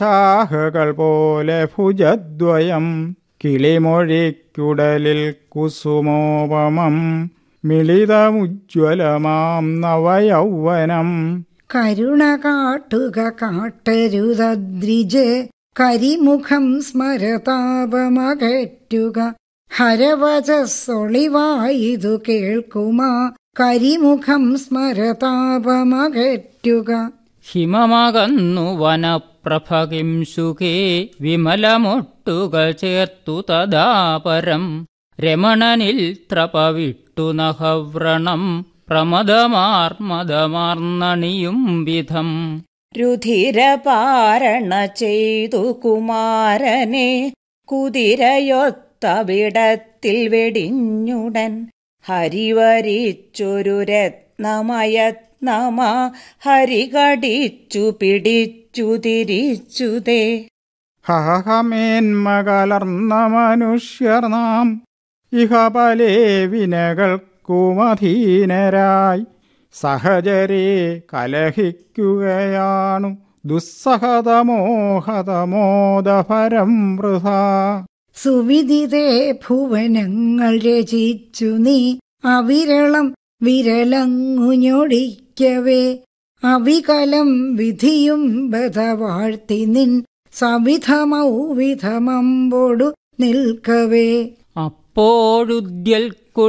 ശാഖകൾ പോലെ ഭുജദ്വയം കിളിമൊഴിക്കുടലിൽ കുസുമോപമം മിളിതമുജ്വലമാം നവയൗവനം കരുണ കാട്ടുക കാട്ടരുതദ്രിജ് കരിമുഖം സ്മരതാപമകറ്റുക ഹരവചസ്സൊളിവായിതു കേൾക്കുമാ കരിമുഖം സ്മരതാപമകറ്റുക ഹിമമകന്നു വനപ്രഭകിം സുഖേ വിമലമൊട്ടുകൾ ചേർത്തു തദാപരം രമണനിൽ ത്രപവിട്ടു നഹവ്രണം പ്രമദമാർമദമാർന്നണിയും വിധം രുധിരപാരണ ചെയ്തു കുമാരനെ കുതിരയൊത്തവിടത്തിൽ വെടിഞ്ഞുടൻ ഹരിവരിച്ചൊരു രത്നമയത്നമാ ഹരി കടിച്ചു പിടിച്ചു തിരിച്ചുതേ ഹഹമേന്മകലർന്ന മനുഷ്യർ നാം ഇഹപലേ വിനകൾക്കുമധീനരായി സഹജരെ കലഹിക്കുകയാണു ദുസ്സഹതമോഹതമോദഭരം വൃഥാ സുവിദിതേ ഭുവനങ്ങൾ രചിച്ചു നീ അവിരളം വിരലങ്ങുഞ്ഞൊടിക്കവേ അവികലം വിധിയും ബധവാഴ്ത്തി നിൻ സവിധമൗ വിധമമ്പോടു നിൽക്കവേ അപ്പോഴുദ്യൽക്കു